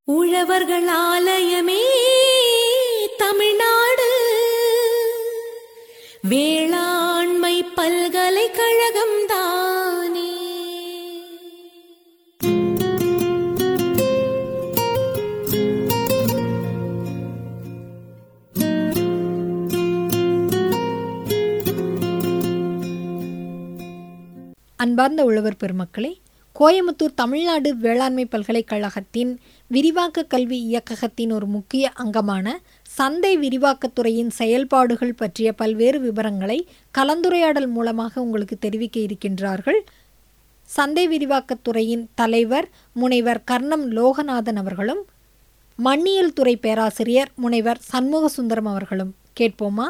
உழவர்கள் ஆலயமே தமிழ்நாடு வேளாண்மை பல்கலைக்கழகம் தானே அன்பார்ந்த உழவர் பெருமக்களே கோயமுத்தூர் தமிழ்நாடு வேளாண்மை பல்கலைக்கழகத்தின் விரிவாக்க கல்வி இயக்ககத்தின் ஒரு முக்கிய அங்கமான சந்தை விரிவாக்கத்துறையின் செயல்பாடுகள் பற்றிய பல்வேறு விவரங்களை கலந்துரையாடல் மூலமாக உங்களுக்கு தெரிவிக்க இருக்கின்றார்கள் சந்தை விரிவாக்கத்துறையின் தலைவர் முனைவர் கர்ணம் லோகநாதன் அவர்களும் மண்ணியல் துறை பேராசிரியர் முனைவர் சண்முக சுந்தரம் அவர்களும் கேட்போமா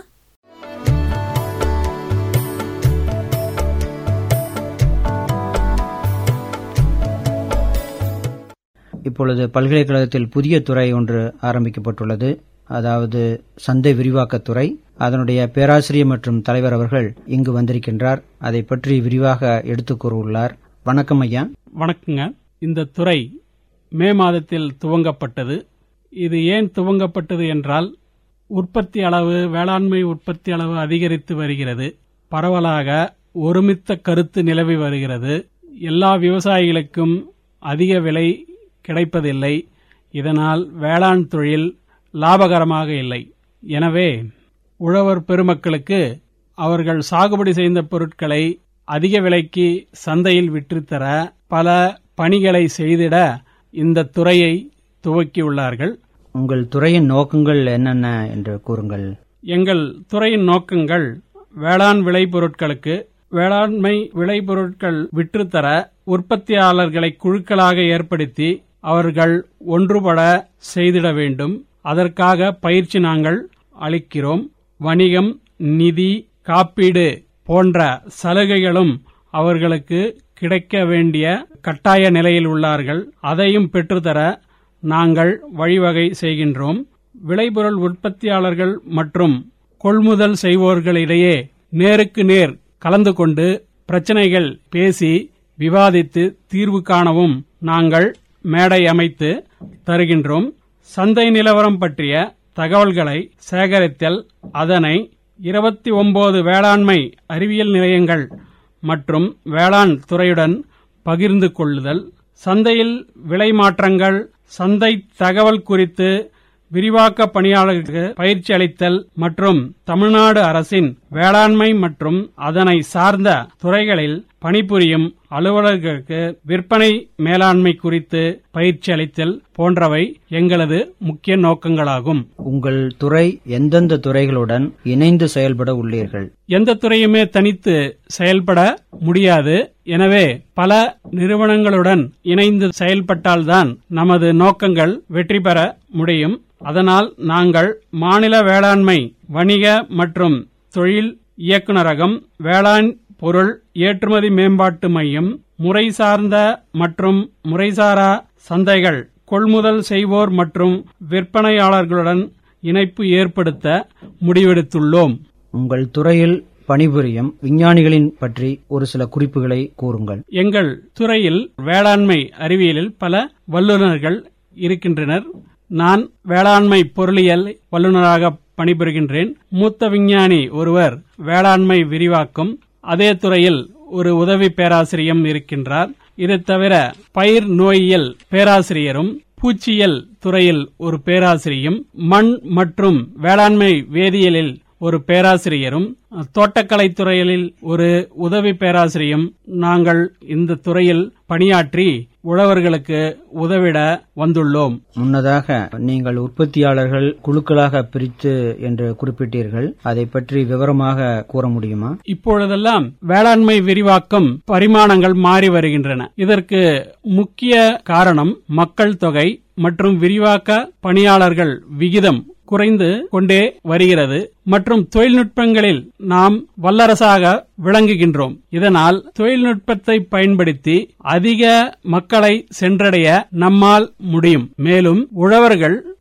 இப்பொழுது பல்கலைக்கழகத்தில் புதிய துறை ஒன்று ஆரம்பிக்கப்பட்டுள்ளது அதாவது சந்தை விரிவாக்கத்துறை அதனுடைய பேராசிரியர் மற்றும் தலைவர் அவர்கள் இங்கு வந்திருக்கின்றார் அதை பற்றி விரிவாக எடுத்துக் கூறியுள்ளார் வணக்கம் ஐயா வணக்கங்க இந்த துறை மே மாதத்தில் துவங்கப்பட்டது இது ஏன் துவங்கப்பட்டது என்றால் உற்பத்தி அளவு வேளாண்மை உற்பத்தி அளவு அதிகரித்து வருகிறது பரவலாக ஒருமித்த கருத்து நிலவி வருகிறது எல்லா விவசாயிகளுக்கும் அதிக விலை கிடைப்பதில்லை இதனால் வேளாண் தொழில் லாபகரமாக இல்லை எனவே உழவர் பெருமக்களுக்கு அவர்கள் சாகுபடி செய்த பொருட்களை அதிக விலைக்கு சந்தையில் விற்றுத்தர பல பணிகளை செய்திட இந்த துறையை துவக்கியுள்ளார்கள் உங்கள் துறையின் நோக்கங்கள் என்னென்ன என்று கூறுங்கள் எங்கள் துறையின் நோக்கங்கள் வேளாண் விளைபொருட்களுக்கு வேளாண்மை விளைபொருட்கள் விற்றுத்தர உற்பத்தியாளர்களை குழுக்களாக ஏற்படுத்தி அவர்கள் ஒன்றுபட செய்திட வேண்டும் அதற்காக பயிற்சி நாங்கள் அளிக்கிறோம் வணிகம் நிதி காப்பீடு போன்ற சலுகைகளும் அவர்களுக்கு கிடைக்க வேண்டிய கட்டாய நிலையில் உள்ளார்கள் அதையும் பெற்றுத்தர நாங்கள் வழிவகை செய்கின்றோம் விளைபொருள் உற்பத்தியாளர்கள் மற்றும் கொள்முதல் செய்வோர்களிடையே நேருக்கு நேர் கலந்து கொண்டு பிரச்சனைகள் பேசி விவாதித்து தீர்வு காணவும் நாங்கள் மேடை அமைத்து தருகின்றோம் சந்தை நிலவரம் பற்றிய தகவல்களை சேகரித்தல் அதனை இருபத்தி ஒன்பது வேளாண்மை அறிவியல் நிலையங்கள் மற்றும் வேளாண் துறையுடன் பகிர்ந்து கொள்ளுதல் சந்தையில் விலை மாற்றங்கள் சந்தை தகவல் குறித்து விரிவாக்க பணியாளர்களுக்கு பயிற்சி அளித்தல் மற்றும் தமிழ்நாடு அரசின் வேளாண்மை மற்றும் அதனை சார்ந்த துறைகளில் பணிபுரியும் அலுவலர்களுக்கு விற்பனை மேலாண்மை குறித்து பயிற்சி அளித்தல் போன்றவை எங்களது முக்கிய நோக்கங்களாகும் உங்கள் துறை எந்தெந்த துறைகளுடன் இணைந்து செயல்பட உள்ளீர்கள் எந்த துறையுமே தனித்து செயல்பட முடியாது எனவே பல நிறுவனங்களுடன் இணைந்து செயல்பட்டால்தான் நமது நோக்கங்கள் வெற்றி பெற முடியும் அதனால் நாங்கள் மாநில வேளாண்மை வணிக மற்றும் தொழில் இயக்குநரகம் வேளாண் பொருள் ஏற்றுமதி மேம்பாட்டு மையம் முறை சார்ந்த மற்றும் முறைசாரா சந்தைகள் கொள்முதல் செய்வோர் மற்றும் விற்பனையாளர்களுடன் இணைப்பு ஏற்படுத்த முடிவெடுத்துள்ளோம் உங்கள் துறையில் பணிபுரியும் விஞ்ஞானிகளின் பற்றி ஒரு சில குறிப்புகளை கூறுங்கள் எங்கள் துறையில் வேளாண்மை அறிவியலில் பல வல்லுநர்கள் இருக்கின்றனர் நான் வேளாண்மை பொருளியல் வல்லுநராக பணிபுரிகின்றேன் மூத்த விஞ்ஞானி ஒருவர் வேளாண்மை விரிவாக்கும் அதே துறையில் ஒரு உதவி பேராசிரியம் இருக்கின்றார் இது தவிர பயிர் நோயியல் பேராசிரியரும் பூச்சியல் துறையில் ஒரு பேராசிரியும் மண் மற்றும் வேளாண்மை வேதியியலில் ஒரு பேராசிரியரும் தோட்டக்கலை துறையில் ஒரு உதவி பேராசிரியும் நாங்கள் இந்த துறையில் பணியாற்றி உழவர்களுக்கு உதவிட வந்துள்ளோம் முன்னதாக நீங்கள் உற்பத்தியாளர்கள் குழுக்களாக பிரித்து என்று குறிப்பிட்டீர்கள் அதை பற்றி விவரமாக கூற முடியுமா இப்பொழுதெல்லாம் வேளாண்மை விரிவாக்கம் பரிமாணங்கள் மாறி வருகின்றன இதற்கு முக்கிய காரணம் மக்கள் தொகை மற்றும் விரிவாக்க பணியாளர்கள் விகிதம் குறைந்து கொண்டே வருகிறது மற்றும் தொழில்நுட்பங்களில் நாம் வல்லரசாக விளங்குகின்றோம் இதனால் தொழில்நுட்பத்தை பயன்படுத்தி அதிக மக்களை சென்றடைய நம்மால் முடியும் மேலும் உழவர்கள்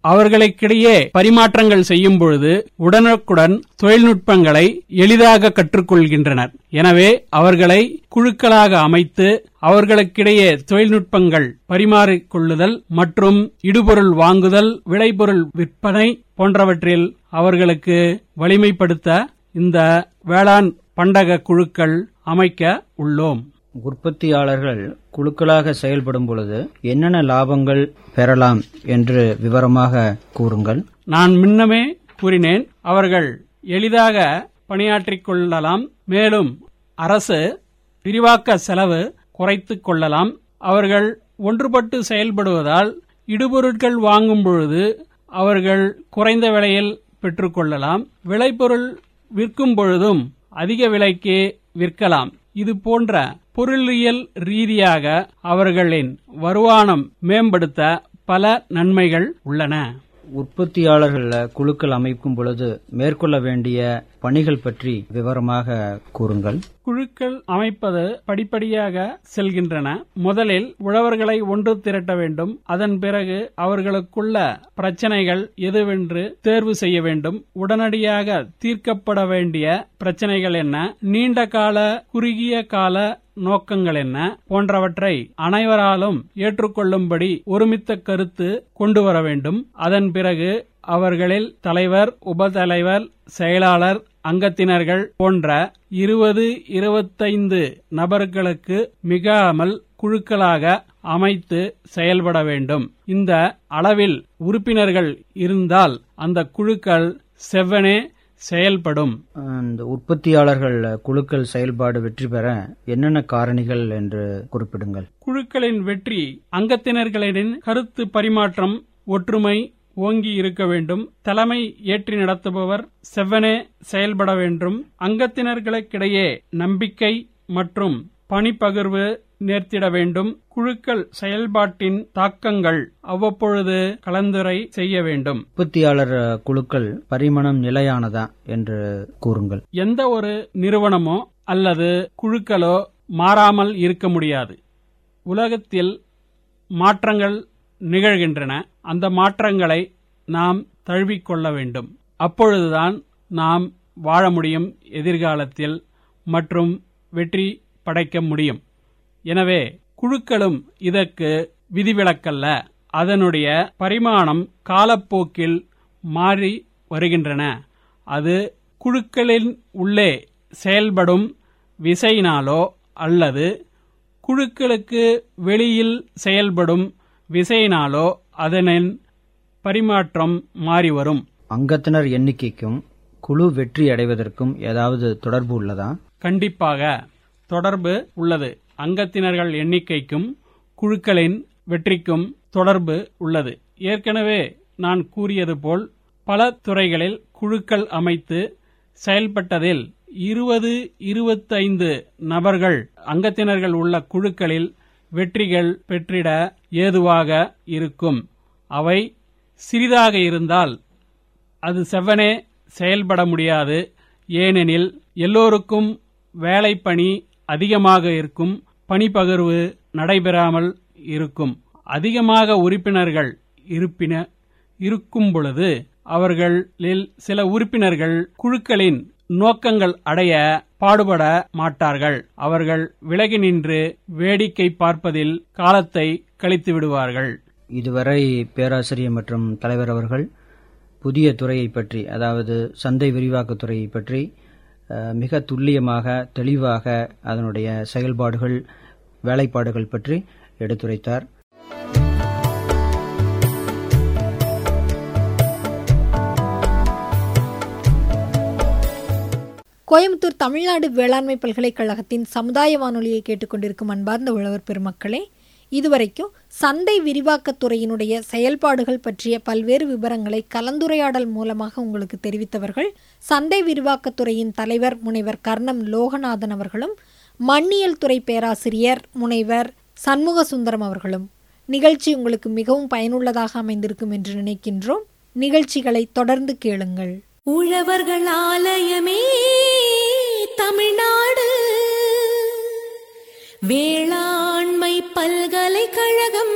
அவர்களுக்கிடையே பரிமாற்றங்கள் செய்யும் பொழுது உடனுக்குடன் தொழில்நுட்பங்களை எளிதாக கற்றுக்கொள்கின்றனர் எனவே அவர்களை குழுக்களாக அமைத்து அவர்களுக்கிடையே தொழில்நுட்பங்கள் பரிமாறிக்கொள்ளுதல் மற்றும் இடுபொருள் வாங்குதல் விளைபொருள் விற்பனை போன்றவற்றில் அவர்களுக்கு வலிமைப்படுத்த இந்த வேளாண் பண்டக குழுக்கள் அமைக்க உள்ளோம் உற்பத்தியாளர்கள் குழுக்களாக செயல்படும் பொழுது என்னென்ன லாபங்கள் பெறலாம் என்று விவரமாக கூறுங்கள் நான் முன்னமே கூறினேன் அவர்கள் எளிதாக பணியாற்றிக் கொள்ளலாம் மேலும் அரசு விரிவாக்க செலவு குறைத்துக் கொள்ளலாம் அவர்கள் ஒன்றுபட்டு செயல்படுவதால் இடுபொருட்கள் வாங்கும் பொழுது அவர்கள் குறைந்த விலையில் பெற்றுக்கொள்ளலாம் விளைபொருள் விற்கும் பொழுதும் அதிக விலைக்கு விற்கலாம் இது போன்ற பொருளியல் ரீதியாக அவர்களின் வருமானம் மேம்படுத்த பல நன்மைகள் உள்ளன உற்பத்தியாளர்கள் குழுக்கள் அமைக்கும் பொழுது மேற்கொள்ள வேண்டிய பணிகள் பற்றி விவரமாக கூறுங்கள் குழுக்கள் அமைப்பது படிப்படியாக செல்கின்றன முதலில் உழவர்களை ஒன்று திரட்ட வேண்டும் அதன் பிறகு அவர்களுக்குள்ள பிரச்சனைகள் எதுவென்று தேர்வு செய்ய வேண்டும் உடனடியாக தீர்க்கப்பட வேண்டிய பிரச்சனைகள் என்ன நீண்ட கால குறுகிய கால நோக்கங்கள் என்ன போன்றவற்றை அனைவராலும் ஏற்றுக்கொள்ளும்படி ஒருமித்த கருத்து கொண்டு வர வேண்டும் அதன் பிறகு அவர்களில் தலைவர் உபதலைவர் செயலாளர் அங்கத்தினர்கள் போன்ற இருபது இருபத்தைந்து நபர்களுக்கு மிகாமல் குழுக்களாக அமைத்து செயல்பட வேண்டும் இந்த அளவில் உறுப்பினர்கள் இருந்தால் அந்த குழுக்கள் செவ்வனே செயல்படும் இந்த உற்பத்தியாளர்கள் குழுக்கள் செயல்பாடு வெற்றி பெற என்னென்ன காரணிகள் என்று குறிப்பிடுங்கள் குழுக்களின் வெற்றி அங்கத்தினர்களின் கருத்து பரிமாற்றம் ஒற்றுமை ஓங்கி இருக்க வேண்டும் தலைமை ஏற்றி நடத்துபவர் செவ்வனே செயல்பட வேண்டும் அங்கத்தினர்களுக்கிடையே நம்பிக்கை மற்றும் பணிப்பகிர்வு நேர்த்திட வேண்டும் குழுக்கள் செயல்பாட்டின் தாக்கங்கள் அவ்வப்பொழுது கலந்துரை செய்ய வேண்டும் உற்பத்தியாளர் குழுக்கள் பரிமாணம் நிலையானதா என்று கூறுங்கள் எந்த ஒரு நிறுவனமோ அல்லது குழுக்களோ மாறாமல் இருக்க முடியாது உலகத்தில் மாற்றங்கள் நிகழ்கின்றன அந்த மாற்றங்களை நாம் தழுவிக்கொள்ள வேண்டும் அப்பொழுதுதான் நாம் வாழ முடியும் எதிர்காலத்தில் மற்றும் வெற்றி படைக்க முடியும் எனவே குழுக்களும் இதற்கு விதிவிலக்கல்ல அதனுடைய பரிமாணம் காலப்போக்கில் மாறி வருகின்றன அது குழுக்களின் உள்ளே செயல்படும் விசையினாலோ அல்லது குழுக்களுக்கு வெளியில் செயல்படும் விசையினாலோ அதனின் பரிமாற்றம் மாறி வரும் அங்கத்தினர் எண்ணிக்கைக்கும் குழு வெற்றி அடைவதற்கும் ஏதாவது தொடர்பு உள்ளதா கண்டிப்பாக தொடர்பு உள்ளது அங்கத்தினர்கள் எண்ணிக்கைக்கும் குழுக்களின் வெற்றிக்கும் தொடர்பு உள்ளது ஏற்கனவே நான் கூறியது போல் பல துறைகளில் குழுக்கள் அமைத்து செயல்பட்டதில் இருபது இருபத்தைந்து நபர்கள் அங்கத்தினர்கள் உள்ள குழுக்களில் வெற்றிகள் பெற்றிட ஏதுவாக இருக்கும் அவை சிறிதாக இருந்தால் அது செவ்வனே செயல்பட முடியாது ஏனெனில் எல்லோருக்கும் வேலைப்பணி அதிகமாக இருக்கும் பணிப்பகிர்வு நடைபெறாமல் இருக்கும் அதிகமாக உறுப்பினர்கள் இருப்பின இருக்கும் பொழுது அவர்களில் சில உறுப்பினர்கள் குழுக்களின் நோக்கங்கள் அடைய பாடுபட மாட்டார்கள் அவர்கள் விலகி நின்று வேடிக்கை பார்ப்பதில் காலத்தை கழித்து விடுவார்கள் இதுவரை பேராசிரியர் மற்றும் தலைவர் அவர்கள் புதிய துறையை பற்றி அதாவது சந்தை விரிவாக்கத் துறையை பற்றி அஹ், மிக துல்லியமாக தெளிவாக அதனுடைய செயல்பாடுகள் வேலைப்பாடுகள் பற்றி எடுத்துரைத்தார் கோயம்புத்தூர் தமிழ்நாடு வேளாண்மை பல்கலைக்கழகத்தின் சமுதாய வானொலியை கேட்டுக்கொண்டிருக்கும் அன்பார்ந்த உழவர் பெருமக்களே இதுவரைக்கும் சந்தை விரிவாக்கத் துறையினுடைய செயல்பாடுகள் பற்றிய பல்வேறு விவரங்களை கலந்துரையாடல் மூலமாக உங்களுக்கு தெரிவித்தவர்கள் சந்தை விரிவாக்கத் துறையின் தலைவர் முனைவர் கர்ணம் லோகநாதன் அவர்களும் மண்ணியல் துறை பேராசிரியர் முனைவர் சண்முக சுந்தரம் அவர்களும் நிகழ்ச்சி உங்களுக்கு மிகவும் பயனுள்ளதாக அமைந்திருக்கும் என்று நினைக்கின்றோம் நிகழ்ச்சிகளை தொடர்ந்து கேளுங்கள் உழவர்கள் ஆலயமே தமிழ்நாடு வேளாண்மை பல்கலைக்கழகம்